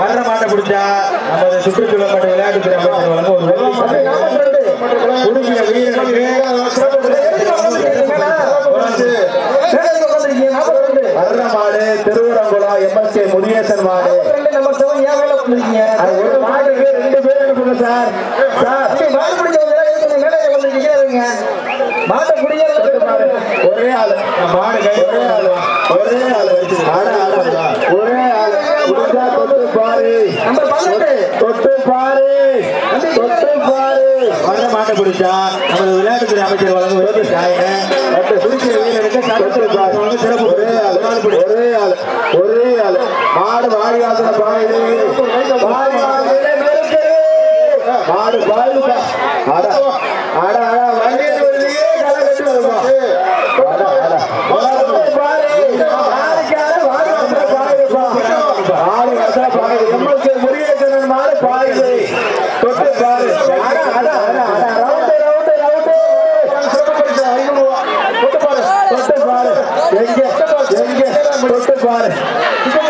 வர்ற மாட்டை பிடிச்சா நமது சுற்றுச்சூழல் மற்றும் விளையாட்டுத்துறை அமைச்சர் வழங்க ஒரு வெள்ளி பரிசு. குடும்பின வீரர்களுக்கு வர்ற மாடு திருவரங்குளம் எம்எஸ்கே முருகேசன் மாடு அது ஒரு மாடுக்கு ரெண்டு பேர் அனுப்புங்க சார் சார் ஒரே ஆளு மாடு கை ஒரே ஆளு ஒரே ஆளு வச்சு ஆட ஆட ஒரே ஆளு முடிஞ்சா தொட்டு பாரு தொட்டு பாரு தொட்டு பாரு வர்ற மாட்டை பிடிச்சா நமது விளையாட்டுத்துறை அமைச்சர் வழங்கும் விருது சாயன மற்ற சுருக்கிய வீரருக்கு தொட்டு பாரு சிறப்பு ஒரே ஆளு ஒரே ஆளு ஒரே ஆளு மாடு மாடி வாசன பாயுது மாடு வாசனை நெருக்குது. மாடு பாயுதுப்பா அட அட அட வண்டியில் வருதுயே களை கட்டி வருமா அட அட மாடு பாரு மாடுக்கார மாடு வாசனை பாயுதுப்பா மாடு வாசனை பாயுது எம்எஸ்கே முருகேசன் மாடு பாயுது தொட்டு பாரு அட அட அட அட ரவுண்டு ரவுண்டு ரவுண்டு சிறப்பு ஐநூறு ரூபா தொட்டு பாரு தொட்டு பாரு எங்க எங்க தொட்டு பாரு